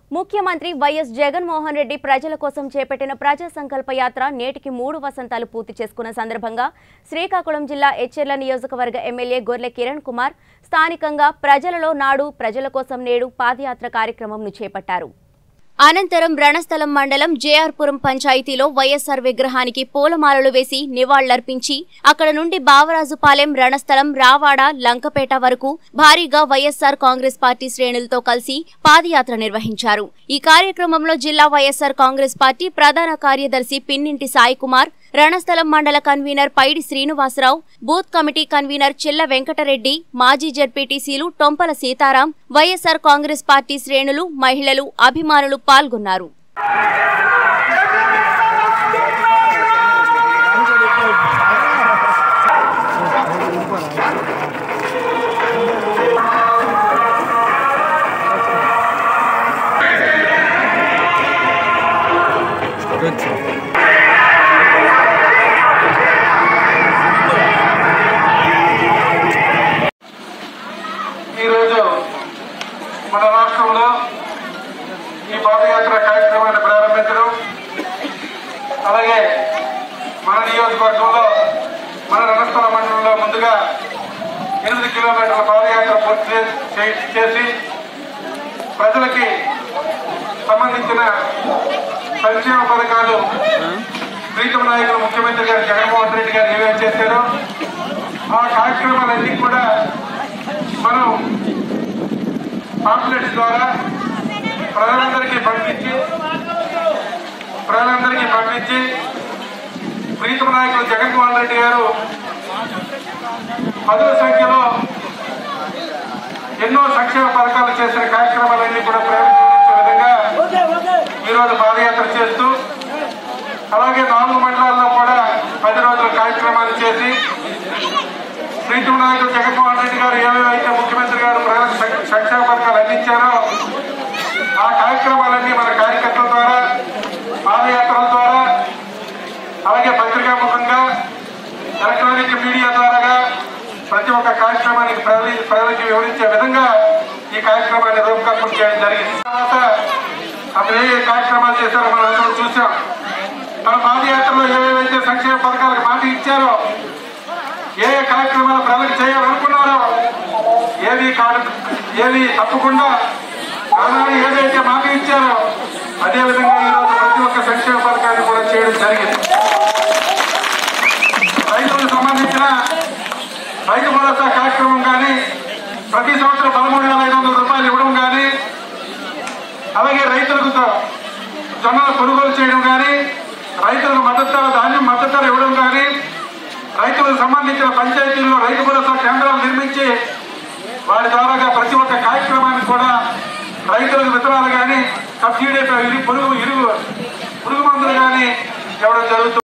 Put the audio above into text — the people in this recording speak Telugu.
ముఖ్యమంత్రి వైఎస్ జగన్మోహన్ రెడ్డి ప్రజల కోసం చేపట్టిన ప్రజా సంకల్ప యాత్ర నేటికి మూడు వసంతాలు పూర్తి చేసుకున్న సందర్భంగా శ్రీకాకుళం జిల్లా ఎచ్చెర్ల నియోజకవర్గ ఎమ్మెల్యే గొర్లె కిరణ్ కుమార్ స్థానికంగా ప్రజలలో నాడు ప్రజల కోసం నేడు పాదయాత్ర కార్యక్రమంను చేపట్టారు అనంతరం రణస్థలం మండలం జేఆర్పురం పంచాయతీలో వైఎస్సార్ విగ్రహానికి పూలమాలలు వేసి నివాళులర్పించి అక్కడ నుండి బావరాజుపాలెం రణస్థలం రావాడ లంకపేట వరకు భారీగా వైఎస్సార్ కాంగ్రెస్ పార్టీ శ్రేణులతో కలిసి పాదయాత్ర నిర్వహించారు ఈ కార్యక్రమంలో జిల్లా వైఎస్సార్ కాంగ్రెస్ పార్టీ ప్రధాన కార్యదర్శి పిన్నింటి సాయి కుమార్ రణస్థలం మండల convener Paidi Srinivasarao booth committee convener Chilla Venkatareddy మాజీ జడ్పీటీసీలు టొంపల సీతారాం వైఎస్సార్ కాంగ్రెస్ పార్టీ శ్రేణులు మహిళలు అభిమానులు పాల్గొన్నారు ఈరోజు మన రాష్ట్రంలో ఈ పాదయాత్ర కార్యక్రమాన్ని ప్రారంభించడం అలాగే మన నియోజకవర్గంలో మన రణస్థల మండలంలో ముందుగా ఎనిమిది కిలోమీటర్ల పాదయాత్ర పూర్తి చే- చే- చేసి ప్రజలకి సంబంధించిన సంక్షేమ పథకాలు ప్రీతమ నాయకులు ముఖ్యమంత్రి గారు జగన్మోహన్ రెడ్డి గారు ఏమేమి చేశారో ఆ కార్యక్రమాలన్నీ కూడా మనం పాంప్లెట్స్ ద్వారా ప్రజలందరికీ పంపించి ప్రజలందరికీ పంపించి ప్రీతమ నాయకులు జగన్మోహన్ రెడ్డి గారు పదుల సంఖ్యలో ఎన్నో సంక్షేమ పథకాలు చేసిన కార్యక్రమాలన్నీ కూడా ప్రజలకు చూపించే విధంగా ఈరోజు పాదయాత్ర చేస్తూ అలాగే నాలుగు మండలాల్లో కూడా పది రోజుల కార్యక్రమాలు చేసి ప్రీతం నాయకుడు జగన్మోహన్ రెడ్డి గారు ఏమైతే ముఖ్యమంత్రి గారు ప్రజలకు సం- సంక్షేమ పథకాలు అందించారో ఆ కార్యక్రమాలన్నీ మన కార్యకర్తల ద్వారా పాదయాత్రల ద్వారా అలాగే పత్రికాముఖంగా ఎలక్ట్రానిక్ మీడియా ద్వారాగా ప్రతి ఒక్క కార్యక్రమానికి ప్రజల ప్రజలకి వివరించే విధంగా ఈ కార్యక్రమాన్ని రూపకల్పన చేయడం జరిగింది తర్వాత అతను ఏ ఏ కార్యక్రమాలు చేశారో మనం అందరం చూసాం తన పాదయాత్రలో ఏవేవైతే సంక్షేమ పథకాలకు మాట ఇచ్చారో ఏ ఏ కార్యక్రమాలు ప్రజలకు చేయాలనుకున్నారో ఏవి కాదు ఏవి తప్పకుండా ఆనాడు ఏదైతే మాట ఇచ్చారో అదే విధంగా ఈరోజు ప్రతి ఒక్క సంక్షేమ పథకాన్ని కూడా చేయడం జరిగింది రైతులకు సంబంధించిన రైతు భరోసా కార్యక్రమం కానీ ప్రతి సంవత్సరం పదమూడు వేల ఐదు వందల రూపాయలు ఇవ్వడం కానీ అలాగే రైతులకు త- జొన్నలు కొనుగోలు చేయడం కానీ రైతులకు మద్దతు ధర ధాన్యం మద్దతు ధర ఇవ్వడం కానీ రైతులకు సంబంధించిన పంచాయతీల్లో రైతు భరోసా కేంద్రాలు నిర్మించి వారి ద్వారాగా ప్రతి ఒక్క కార్యక్రమాన్ని కూడా రైతులకు విత్తనాలు కానీ సబ్సిడీ పురుగు ఇరుగు పురుగు మందులు కానీ ఇవ్వడం జరుగుతుంది